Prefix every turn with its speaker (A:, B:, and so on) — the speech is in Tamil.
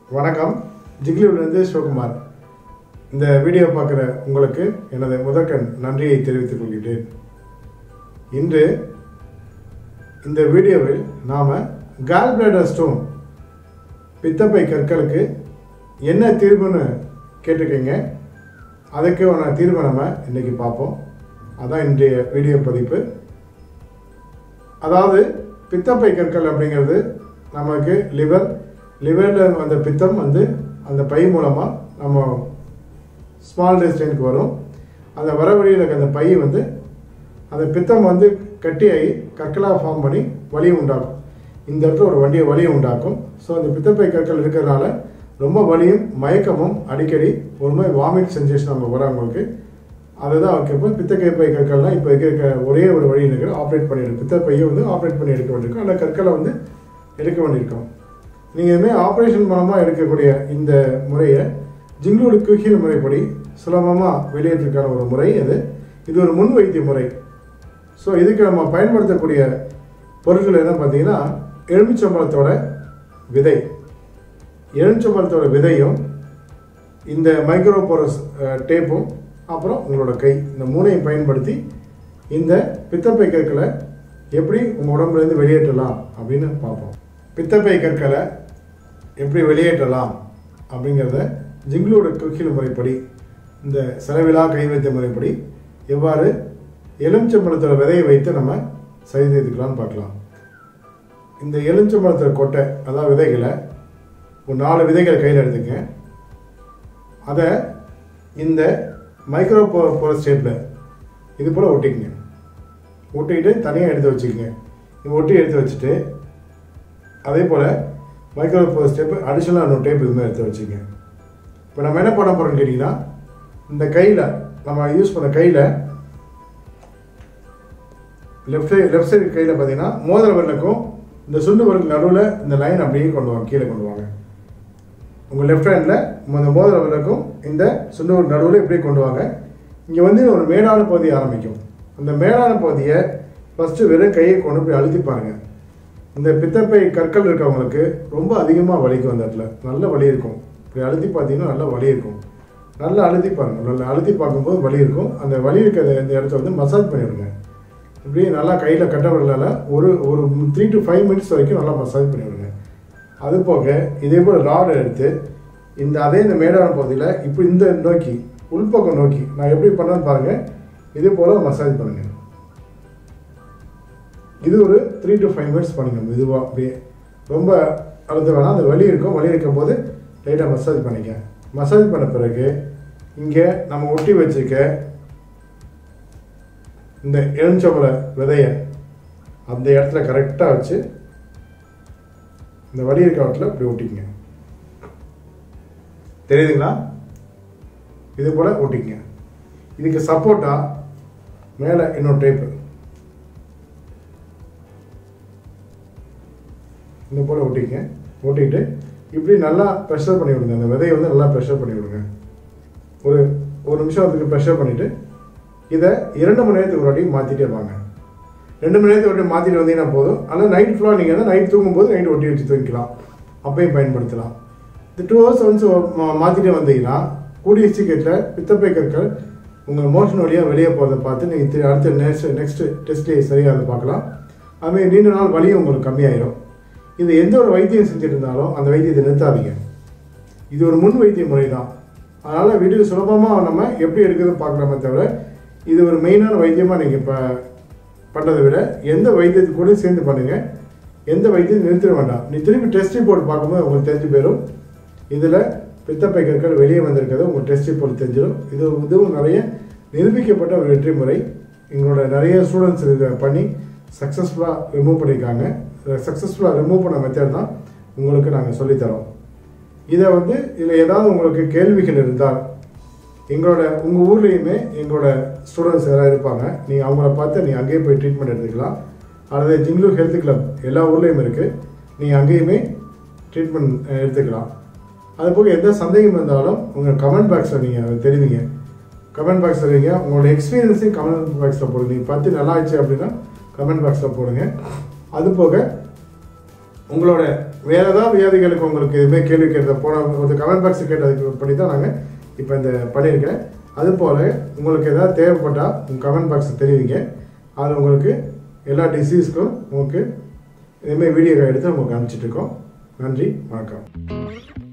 A: வணக்கம் ஜிக்லிவிலிருந்து சிவகுமார் இந்த வீடியோ பார்க்குற உங்களுக்கு எனது முதற்கண் நன்றியை தெரிவித்துக் கொள்கிறேன் இன்று இந்த வீடியோவில் நாம் கால் பிளேடர் ஸ்டோன் பித்தப்பை கற்களுக்கு என்ன தீர்வுன்னு கேட்டிருக்கீங்க அதுக்கான தீர்வை நம்ம இன்னைக்கு பார்ப்போம் அதான் இன்றைய வீடியோ பதிப்பு அதாவது பித்தப்பை கற்கள் அப்படிங்கிறது நமக்கு லிவர் லிவரில் வந்த பித்தம் வந்து அந்த பை மூலமாக நம்ம ஸ்மால் டெஸ்டைனுக்கு வரும் அந்த வர வழியில் இருக்க அந்த பை வந்து அந்த பித்தம் வந்து கட்டியாகி கற்களாக ஃபார்ம் பண்ணி வலியை உண்டாக்கும் இந்த இடத்துல ஒரு வண்டியை வலியை உண்டாக்கும் ஸோ அந்த பித்தப்பை கற்கள் இருக்கிறதுனால ரொம்ப வலியும் மயக்கமும் அடிக்கடி ஒரு மாதிரி வாமிட் சென்சேஷன் அவங்க வரவங்களுக்கு அதுதான் வைக்கப்போ பித்தப்பை கற்கள்லாம் இப்போ இருக்க ஒரே ஒரு வழி இருக்கிற ஆப்ரேட் பண்ணியிருக்கு பித்தப்பையை வந்து ஆப்ரேட் பண்ணி எடுக்க வேண்டியிருக்கும் அந்த கற்களை வந்து எடுக்க வேண்டியிருக்கும் நீங்கள் இதுமாதிரி ஆப்ரேஷன் மூலமாக எடுக்கக்கூடிய இந்த முறையை ஜிங்களோட குஹீல் முறைப்படி சுலபமாக வெளியேற்றக்கான ஒரு முறை அது இது ஒரு முன் வைத்திய முறை ஸோ இதுக்கு நம்ம பயன்படுத்தக்கூடிய பொருட்கள் என்ன பார்த்தீங்கன்னா எலுமிச்சம்பழத்தோட விதை எலுமிச்சம்பழத்தோட விதையும் இந்த மைக்ரோபோரஸ் டேப்பும் அப்புறம் உங்களோட கை இந்த மூணையும் பயன்படுத்தி இந்த பித்தப்பை கற்களை எப்படி உங்கள் உடம்புலேருந்து வெளியேற்றலாம் அப்படின்னு பார்ப்போம் பித்தப்பை கற்களை எப்படி வெளியேற்றலாம் அப்படிங்கிறத ஜிங்களோட குக்கில் முறைப்படி இந்த செலவிலா கை வைத்த முறைப்படி எவ்வாறு எலுமிச்சம்பழத்தோட விதையை வைத்து நம்ம சரி செய்துக்கலாம்னு பார்க்கலாம் இந்த எலுமிச்சம்பழத்தோட கொட்டை அதாவது விதைகளை ஒரு நாலு விதைகளை கையில் எடுத்துங்க அதை இந்த மைக்ரோ போ போகிற ஸ்டேப்பில் இது போல் ஒட்டிக்கங்க ஒட்டிக்கிட்டு தனியாக எடுத்து வச்சுக்கோங்க இது ஒட்டி எடுத்து வச்சுட்டு அதே போல் மைக்ரோ போகிற ஸ்டெப்பு அடிஷ்னலாக இன்னொரு டேப் இதுமாதிரி எடுத்து வச்சுக்கங்க இப்போ நம்ம என்ன பண்ண போகிறோம்னு கேட்டிங்கன்னா இந்த கையில் நம்ம யூஸ் பண்ண கையில் லெஃப்ட் சைடு லெஃப்ட் சைடு கையில் பார்த்தீங்கன்னா மோதிர விரலுக்கும் இந்த சுண்டு விரலுக்கு நடுவில் இந்த லைன் அப்படியே கொண்டு வாங்க கீழே கொண்டு வாங்க உங்கள் லெஃப்ட் ஹேண்டில் இந்த மோதிர விரலுக்கும் இந்த சுண்டு விரல் நடுவில் இப்படியே கொண்டு வாங்க இங்கே வந்து ஒரு மேடான பகுதி ஆரம்பிக்கும் அந்த மேடான பகுதியை ஃபஸ்ட்டு வெறும் கையை கொண்டு போய் அழுத்தி பாருங்கள் இந்த பித்தப்பை கற்கள் இருக்கவங்களுக்கு ரொம்ப அதிகமாக வலிக்கும் அந்த இடத்துல நல்ல வலி இருக்கும் இப்படி அழுத்தி பார்த்தீங்கன்னா நல்ல வலி இருக்கும் நல்லா அழுத்தி பாருங்க நல்லா அழுத்தி பார்க்கும்போது வலி இருக்கும் அந்த வலி இருக்கிற இந்த இடத்த வந்து மசாஜ் பண்ணிவிடுங்க இப்படி நல்லா கையில் கட்ட விடலால ஒரு ஒரு த்ரீ டு ஃபைவ் மினிட்ஸ் வரைக்கும் நல்லா மசாஜ் பண்ணிவிடுங்க அது போக இதே போல் ராடு எடுத்து இந்த அதே இந்த மேடான பகுதியில் இப்போ இந்த நோக்கி உள்பக்கம் நோக்கி நான் எப்படி பண்ணேன்னு பாருங்கள் இதே போல் மசாஜ் பண்ணுங்கள் இது ஒரு த்ரீ டு ஃபைவ் மினிட்ஸ் பண்ணுங்க மெதுவாக அப்படியே ரொம்ப அழுத்த வேணாம் அந்த வலி இருக்கும் வலி இருக்கும் போது லைட்டாக மசாஜ் பண்ணிக்க மசாஜ் பண்ண பிறகு இங்கே நம்ம ஒட்டி வச்சுக்க இந்த எலுமிச்சம்பழ விதையை அந்த இடத்துல கரெக்டாக வச்சு இந்த வலி இருக்க இடத்துல இப்படி ஒட்டிக்கங்க தெரியுதுங்களா இது போல் ஒட்டிக்கங்க இதுக்கு சப்போர்ட்டாக மேலே இன்னொரு டேப்பு இந்த போல் ஒட்டிக்கங்க ஒட்டிக்கிட்டு இப்படி நல்லா ப்ரெஷர் பண்ணி விடுங்க அந்த விதையை வந்து நல்லா ப்ரெஷர் பண்ணி விடுங்க ஒரு ஒரு நிமிஷம் அதுக்கு ப்ரெஷர் பண்ணிவிட்டு இதை இரண்டு மணி நேரத்துக்கு ஒரு வாட்டி மாற்றிட்டே வாங்க ரெண்டு மணி நேரத்துக்கு ஒரு வாட்டி மாற்றிட்டு வந்தீங்கன்னா போதும் ஆனால் நைட் ஃபுல்லாக நீங்கள் வந்து நைட் தூங்கும்போது நைட் ஒட்டி வச்சு தூங்கிக்கலாம் அப்பையும் பயன்படுத்தலாம் இந்த டூ ஹவர்ஸ் ஒன்ஸ் மாற்றிட்டே வந்தீங்கன்னா கூடிய சீக்கிரத்தில் பித்தப்பை கற்கள் உங்கள் மோஷன் வழியாக வெளியே போகிறத பார்த்து நீங்கள் அடுத்த நெக்ஸ்ட் நெக்ஸ்ட் டெஸ்ட் சரியாக அதை பார்க்கலாம் அதுமாதிரி நீண்ட நாள் வலியும் உங்களுக்கு கம்மியாயிடும் இது எந்த ஒரு வைத்தியம் செஞ்சுட்டு இருந்தாலும் அந்த வைத்தியத்தை நிறுத்தாதீங்க இது ஒரு முன் வைத்திய முறை தான் அதனால் வீட்டுக்கு சுலபமாக நம்ம எப்படி எடுக்கிறதுன்னு பார்க்கலாமே தவிர இது ஒரு மெயினான வைத்தியமாக நீங்கள் இப்போ பண்ணுறதை விட எந்த வைத்தியத்துக்கு கூட சேர்ந்து பண்ணுங்கள் எந்த வைத்தியம் நிறுத்திட வேண்டாம் நீ திருப்பி டெஸ்ட் ரிப்போர்ட் பார்க்கும்போது உங்களுக்கு தெரிஞ்சு போயிடும் இதில் பித்தப்பை கற்கள் வெளியே வந்திருக்கிறது உங்களுக்கு டெஸ்ட் ரிப்போர்ட் தெரிஞ்சிடும் இது இதுவும் நிறைய நிரூபிக்கப்பட்ட ஒரு வெற்றி முறை எங்களோட நிறைய ஸ்டூடெண்ட்ஸ் இதை பண்ணி சக்ஸஸ்ஃபுல்லாக ரிமூவ் பண்ணியிருக்காங்க சக்ஸஸ்ஃபுல்லாக ரிமூவ் பண்ண மெத்தட் தான் உங்களுக்கு நாங்கள் சொல்லித்தரோம் இதை வந்து இதில் ஏதாவது உங்களுக்கு கேள்விகள் இருந்தால் எங்களோட உங்கள் ஊர்லேயுமே எங்களோட ஸ்டூடெண்ட்ஸ் யாராவது இருப்பாங்க நீங்கள் அவங்கள பார்த்து நீங்கள் அங்கேயே போய் ட்ரீட்மெண்ட் எடுத்துக்கலாம் அல்லது ஜிங்லூர் ஹெல்த் கிளப் எல்லா ஊர்லேயும் இருக்குது நீங்கள் அங்கேயுமே ட்ரீட்மெண்ட் எடுத்துக்கலாம் அது போக எந்த சந்தேகம் இருந்தாலும் உங்கள் கமெண்ட் பாக்ஸில் நீங்கள் தெரிவிங்க கமெண்ட் பாக்ஸ் தெரிவிங்க உங்களோட எக்ஸ்பீரியன்ஸையும் கமெண்ட் பாக்ஸில் போடுங்க நீங்கள் பார்த்து நல்லா ஆச்சு அப்படின்னா கமெண்ட் பாக்ஸில் போடுங்க அது போக உங்களோட வேறு ஏதாவது வியாதிகளுக்கு உங்களுக்கு எதுவுமே கேள்வி கேட்டத போன ஒரு கமெண்ட் பாக்ஸ் கேட்டதுக்கு படி தான் நாங்கள் இப்போ இந்த பண்ணியிருக்கேன் அதுபோல் உங்களுக்கு ஏதாவது தேவைப்பட்டால் உங்கள் கமெண்ட் பாக்ஸில் தெரிவிங்க அதில் உங்களுக்கு எல்லா டிசீஸ்க்கும் உங்களுக்கு இதுமாரி வீடியோ எடுத்து உங்களுக்கு அனுப்பிச்சிட்ருக்கோம் நன்றி வணக்கம்